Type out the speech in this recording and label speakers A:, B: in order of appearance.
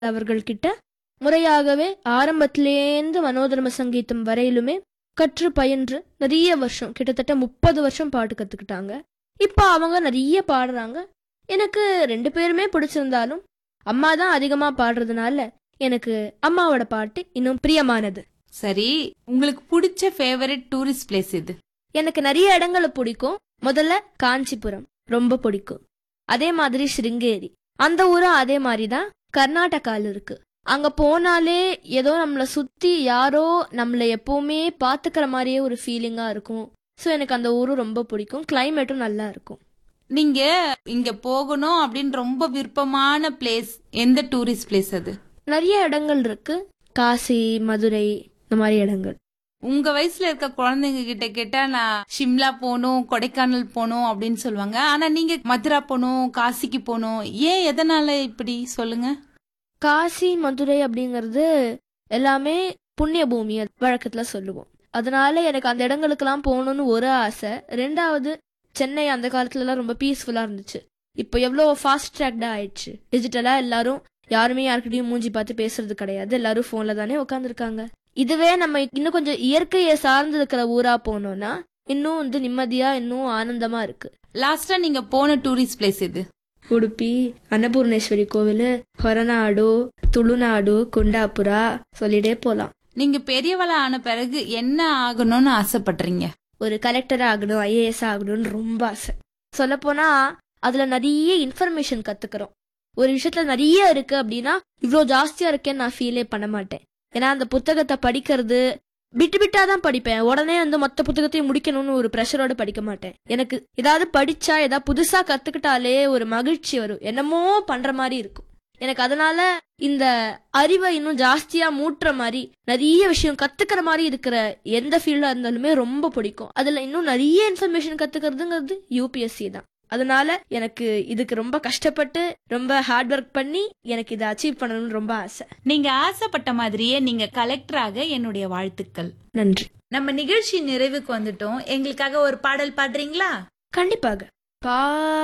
A: அவர்கள்கிட்ட முறையாகவே ஆரம்பத்திலேந்து மனோதர்ம சங்கீதம் வரையிலுமே கற்று பயின்று நிறைய வருஷம் கிட்டத்தட்ட முப்பது வருஷம் பாட்டு கத்துக்கிட்டாங்க இப்போ அவங்க நிறைய பாடுறாங்க எனக்கு ரெண்டு பேருமே பிடிச்சிருந்தாலும் அம்மா தான் அதிகமா பாடுறதுனால எனக்கு அம்மாவோட பாட்டு இன்னும் பிரியமானது
B: சரி உங்களுக்கு பிடிச்ச ஃபேவரட் டூரிஸ்ட் பிளேஸ் இது
A: எனக்கு நிறைய இடங்களை பிடிக்கும் முதல்ல காஞ்சிபுரம் ரொம்ப பிடிக்கும் அதே மாதிரி ஸ்ருங்கேரி அந்த ஊரும் அதே மாதிரி தான் கர்நாடகால இருக்கு அங்க போனாலே ஏதோ நம்மள சுத்தி யாரோ நம்மள எப்பவுமே பாத்துக்கிற மாதிரியே ஒரு ஃபீலிங்கா இருக்கும் ஸோ எனக்கு அந்த ஊரும் ரொம்ப பிடிக்கும் கிளைமேட்டும் நல்லா இருக்கும்
B: நீங்க இங்க போகணும் அப்படின்னு ரொம்ப விருப்பமான பிளேஸ் எந்த டூரிஸ்ட் பிளேஸ் அது
A: நிறைய இடங்கள் இருக்கு காசி மதுரை இந்த மாதிரி இடங்கள்
B: உங்க வயசுல இருக்க குழந்தைங்க கிட்ட கேட்டா நான் ஷிம்லா போகணும் கொடைக்கானல் போகணும் அப்படின்னு சொல்லுவாங்க ஆனா நீங்க மதுரா போகணும் காசிக்கு போகணும் ஏன் எதனால இப்படி சொல்லுங்க
A: காசி மதுரை அப்படிங்கிறது எல்லாமே புண்ணிய பூமி அது வழக்கத்துல சொல்லுவோம் அதனால எனக்கு அந்த இடங்களுக்கெல்லாம் போகணும்னு ஒரு ஆசை ரெண்டாவது சென்னை அந்த காலத்துலலாம் ரொம்ப பீஸ்ஃபுல்லா இருந்துச்சு இப்போ எவ்வளோ ஃபாஸ்ட் ட்ராக்டா ஆயிடுச்சு டிஜிட்டலா எல்லாரும் யாருமே யார்கிட்டயும் மூஞ்சி பார்த்து பேசுறது கிடையாது எல்லாரும் போன்ல தானே உட்காந்துருக்காங்க இதுவே நம்ம இன்னும் கொஞ்சம் இயற்கையை சார்ந்து இருக்கிற ஊரா போனோம்னா இன்னும் வந்து நிம்மதியா இன்னும் ஆனந்தமா இருக்கு
B: லாஸ்டா நீங்க போன டூரிஸ்ட் பிளேஸ் இது
A: உடுப்பி அன்னபூர்ணேஸ்வரி கோவில் ಹೊರನಾಡು ತುಳುನಾಡು ಕುಂಡಾಪುರ சொல்லிட்டே போலாம்
B: நீங்க பெரியவளா ஆன பிறகு என்ன ஆகணும்னு ஆசைப்படுறீங்க
A: ஒரு கலெக்டர் ஆகணும் ஐஏஎஸ் ஆகணும்னு ரொம்ப ஆசை சொல்லப்போனா அதுல நிறைய இன்ஃபர்மேஷன் கத்துக்கிறோம் ஒரு விஷயத்துல நிறைய இருக்கு அப்படின்னா இவ்வளோ ஜாஸ்தியா இருக்கேன்னு நான் ஃபீலே பண்ண மாட்டேன் ஏன்னா அந்த புத்தகத்தை படிக்கிறது விட்டு விட்டா தான் படிப்பேன் உடனே வந்து மொத்த புத்தகத்தையும் முடிக்கணும்னு ஒரு ப்ரெஷரோட படிக்க மாட்டேன் எனக்கு ஏதாவது படிச்சா ஏதாவது புதுசா கத்துக்கிட்டாலே ஒரு மகிழ்ச்சி வரும் என்னமோ பண்ற மாதிரி இருக்கும் எனக்கு அதனால இந்த அறிவை இன்னும் ஜாஸ்தியா மூட்டுற மாதிரி நிறைய விஷயம் கத்துக்கிற மாதிரி இருக்கிற எந்த ஃபீல்டா இருந்தாலுமே ரொம்ப பிடிக்கும் அதுல இன்னும் நிறைய இன்ஃபர்மேஷன் கத்துக்கிறதுங்கிறது யூபிஎஸ்சி தான் அதனால எனக்கு இதுக்கு ரொம்ப கஷ்டப்பட்டு ரொம்ப ஹார்ட் ஒர்க் பண்ணி எனக்கு இதை அச்சீவ் பண்ணணும்னு ரொம்ப ஆசை
B: நீங்க ஆசைப்பட்ட மாதிரியே நீங்க கலெக்டராக என்னுடைய வாழ்த்துக்கள்
A: நன்றி
B: நம்ம நிகழ்ச்சி நிறைவுக்கு வந்துட்டோம் எங்களுக்காக ஒரு பாடல் பாடுறீங்களா
A: கண்டிப்பாக பா